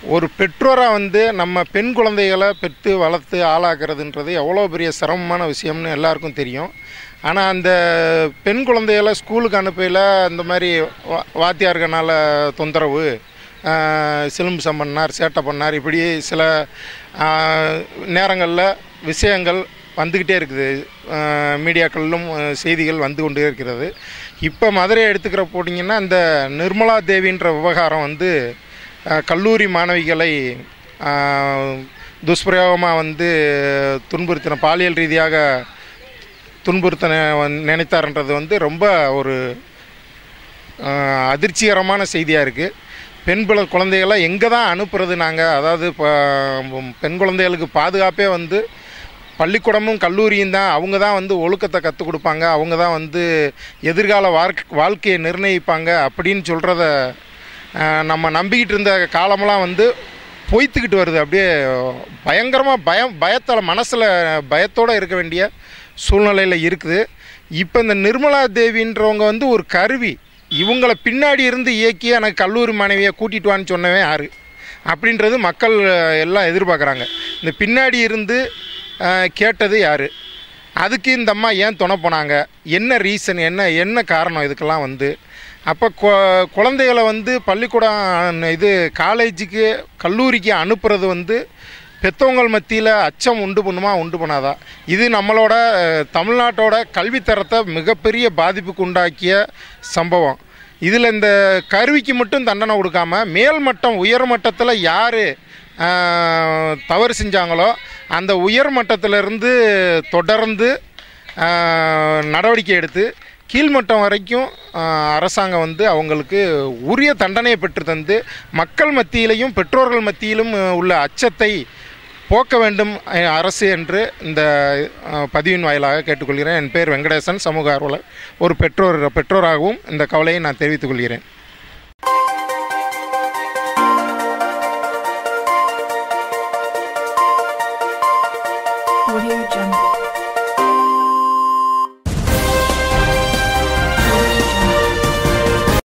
ஒரு பெற்றோராக வந்து நம்ம பெண் குழந்தைகளை பெற்று வளர்த்து ஆளாக்குறதுன்றது எவ்வளோ பெரிய சிரமமான விஷயம்னு எல்லாருக்கும் தெரியும் ஆனால் அந்த பெண் குழந்தைகளை ஸ்கூலுக்கு அனுப்பையில் இந்த மாதிரி வா வாத்தியார்களால் தொந்தரவு ஆஹ், சிலும்பு சம்பன்னார் சேட்டை பண்ணார் இப்படி சில நேரங்களில் விஷயங்கள் வந்துக்கிட்டே இருக்குது ஆஹ், மீடியாக்களிலும் ஆஹ், செய்திகள் வந்து கொண்டே இருக்கிறது இப்போ மதுரையை எடுத்துக்கிற போட்டிங்கன்னா இந்த நிர்மலா தேவின்ற விவகாரம் வந்து ஆஹ், கல்லூரி மாணவிகளை துஷ்பிரயோகமாக வந்து துன்புறுத்தின பாலியல் ரீதியாக துன்புறுத்த நெ- நினைத்தார்ன்றது வந்து ரொம்ப ஒரு ஆஹ், அதிர்ச்சிகரமான செய்தியாக இருக்குது பெண் பிள்ளை குழந்தைகளை எங்கே தான் அனுப்புறது நாங்கள் அதாவது இப்போ பெண் குழந்தைகளுக்கு பாதுகாப்பே வந்து பள்ளிக்கூடமும் கல்லூரியும் தான் அவங்க தான் வந்து ஒழுக்கத்தை கற்றுக் கொடுப்பாங்க அவங்க தான் வந்து எதிர்கால வாழ்க் வாழ்க்கையை நிர்ணயிப்பாங்க அப்படின்னு சொல்கிறத நம்ம நம்பிக்கிட்டு இருந்த காலமெல்லாம் வந்து பொய்த்துக்கிட்டு வருது அப்படியே பயங்கரமாக பயம் பயத்தில் மனசில் பயத்தோடு இருக்க வேண்டிய சூழ்நிலையில் இருக்குது இப்போ இந்த நிர்மலா தேவின்றவங்க வந்து ஒரு கருவி இவங்கள பின்னாடி இருந்து இயக்கி எனக்கு கல்லூரி மாணவியை கூட்டிட்டு வான்னு சொன்னவன் யார் அப்படின்றது மக்கள் அஹ், எல்லாம் எதிர்பார்க்குறாங்க இந்த பின்னாடி இருந்து அஹ், கேட்டது யார் அதுக்கு இந்த அம்மா ஏன் துணை போனாங்க என்ன ரீசன் என்ன என்ன காரணம் இதுக்கெல்லாம் வந்து அப்போ கொ குழந்தைகளை வந்து பள்ளிக்கூடம் இது காலேஜுக்கு கல்லூரிக்கு அனுப்புறது வந்து பெற்றவங்கள் மத்தியில் அச்சம் உண்டு பண்ணுமா உண்டு பண்ணாதா இது நம்மளோட அஹ், தமிழ்நாட்டோட கல்வித்தரத்தை மிகப்பெரிய பாதிப்புக்கு உண்டாக்கிய சம்பவம் இதில் இந்த கருவிக்கு மட்டும் தண்டனை கொடுக்காம மேல்மட்டம் உயர்மட்டத்தில் யார் தவறு செஞ்சாங்களோ அந்த உயர்மட்டத்திலிருந்து தொடர்ந்து ஆஹ், நடவடிக்கை எடுத்து கீழ்மட்டம் வரைக்கும் ஆஹ், அரசாங்கம் வந்து அவங்களுக்கு உரிய தண்டனையை பெற்று தந்து மக்கள் மத்தியிலையும் பெற்றோர்கள் மத்தியிலும் ஆஹ், உள்ள அச்சத்தை போக்க வேண்டும் அஹ், அரசு என்று இந்த ஆஹ், பதிவின் வாயிலாக கேட்டுக்கொள்கிறேன் என் பேர் வெங்கடேசன் சமூக ஆர்வலர் ஒரு பெற்றோர் பெற்றோராகவும் இந்த கவலையை நான் தெரிவித்துக் கொள்கிறேன்